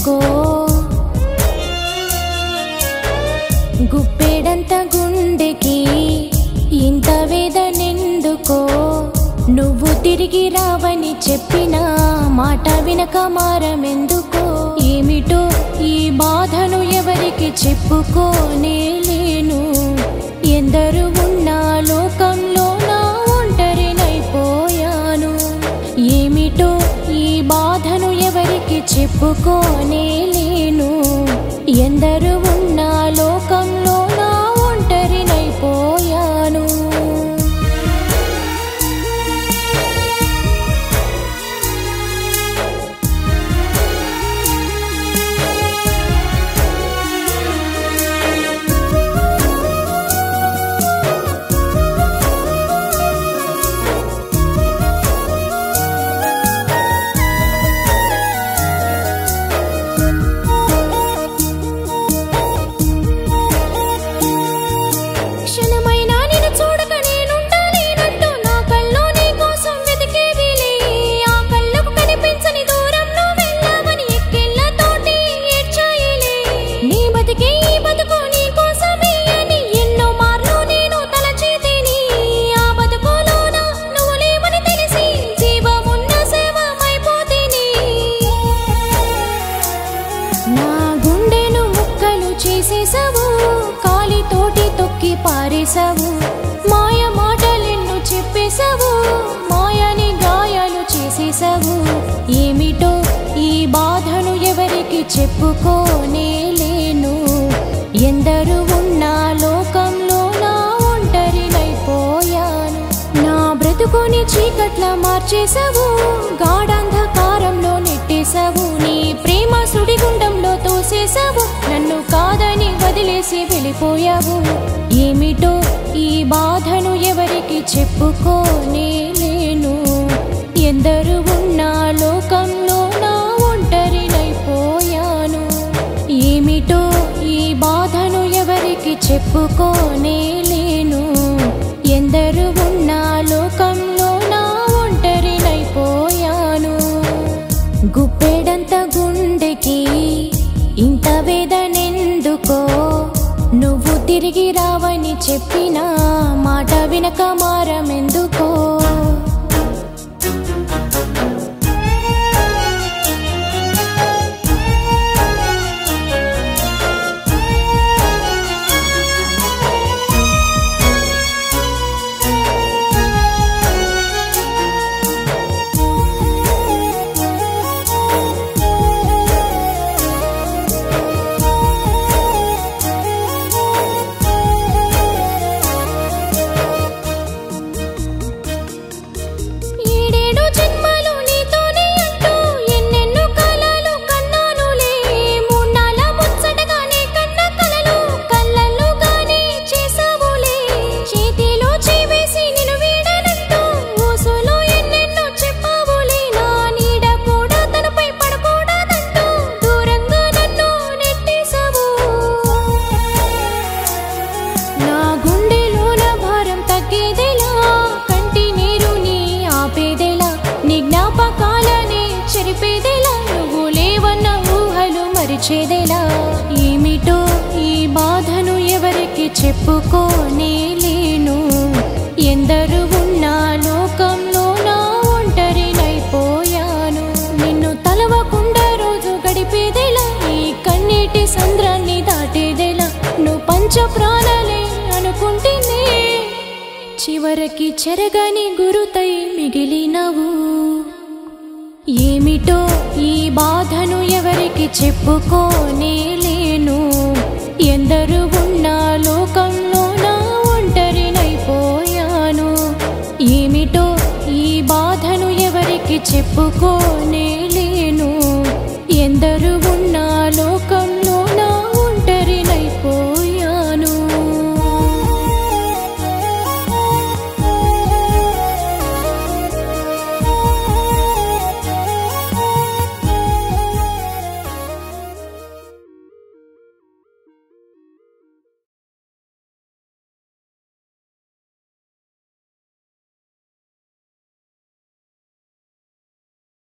ఎందుకో గుప్పెడంత గుండెకి ఇంత వేదనెందుకో నువ్వు తిరిగి రావని చెప్పిన మాట వినక మారమెందుకో ఏమిటో ఈ బాధను ఎవరికి చెప్పుకోనే లేను ఎందరు ఉన్నా లోకంలో నా ఒంటరినైపోయాను ఏమిటో ఈ బాధను ఎవరికి చెప్పుకోనే లేను ఎందరు ఉన్నా లోకంలో నా ఒంటరినైపోయాను క్షణమైనా నిన్ను చూడక నేనుండలేనంటూ నా కల్లో నీ కోసం వెతికేదిలే ఆ కళ్ళకు కనిపించని దూరంలో వెళ్ళామని ఎక్కెళ్ళతోటి ఏడ్చాయిలే నీ బతికే ఈ బతుకు నీ కోసమే అని ఎన్నో మార్లు నేను తలచేతిని ఆ బతుకులోన నువ్వు లేవని తెలిసి జీవమున్న సేవమైపోతిని నా గుండెను ముక్కలు చేసేసావు కాలితోటి తొక్కి పారేశావు మాయ మాటలెన్ను చెప్పేశావు మాయని గాయాలు చేసేశావు ఏమిటో ఈ బాధను ఎవరికి చెప్పుకోనే లేను ఎందరు ఉన్నా లోకంలో నా ఒంటరినైపోయాను నా బ్రతుకుని చీకట్ల మార్చేశావు గాఢంధకారంలో నెట్టేశావు నీ ప్రేమ సుడిగుండంలో తోసేశావు నన్ను కాదని వదిలేసి వెళ్ళిపోయావు ఏమిటో ఈ బాధను ఎవరికి చెప్పుకోనే లేను ఎందరు ఉన్నా లోకంలో నా ఒంటరినైపోయాను ఏమిటో ఈ బాధను ఎవరికి చెప్పుకోనే లేను ఎందరు ఉన్నా లోకంలో నా ఒంటరినైపోయాను గుప్పెడంత గుండెకి ఇంత వేదనెందుకో నువ్వు తిరిగి రావని చెప్పిన మాట వినక మారమెందుకో ఏడేడు జన్మలు నీతోనే అంటూ ఎన్నెన్నో కాలాలు కన్నానులే మూన్నాళ్ళ ముచ్చటగానే కన్న కలలు కళ్ళల్లో గానే చేసావులే చేతిలో చేవేసి నిన్ను వీడనంటూ ఊసులో ఎన్నెన్నో చెప్పావులే నా నీడ కూడా తనపై పడకూడదంటూ దూరంగా నన్ను నెట్టేశావు నా గుండెలోన భారం తగ్గేదెలా కంటి నీరు నీ ఆపేదెలా నీ జ్ఞాపకాలనే చెరిపేదెలా నువ్వు లేవన్న ఊహలు మరిచేదెలా ఏమిటో ఈ బాధను ఎవరికి చెప్పుకోనే లేను ఎందరు ఉన్నా లోకంలో నా ఒంటరినైపోయాను నిన్ను తలవకుండా రోజు గడిపేదెలా ఈ కన్నీటి సంద్రాన్ని దాటేదెలా నువ్వు పంచ ప్రాణాలే అనుకుంటేనే చివరికి చెరగని గురుతై మిగిలినవు ఏమిటో ఈ బాధను ఎవరికి చెప్పుకోనే లేను ఎందరు ఉన్నా లోకంలో నా ఒంటరినైపోయాను ఏమిటో ఈ బాధను ఎవరికి చెప్పుకోనే లేను ఎందరు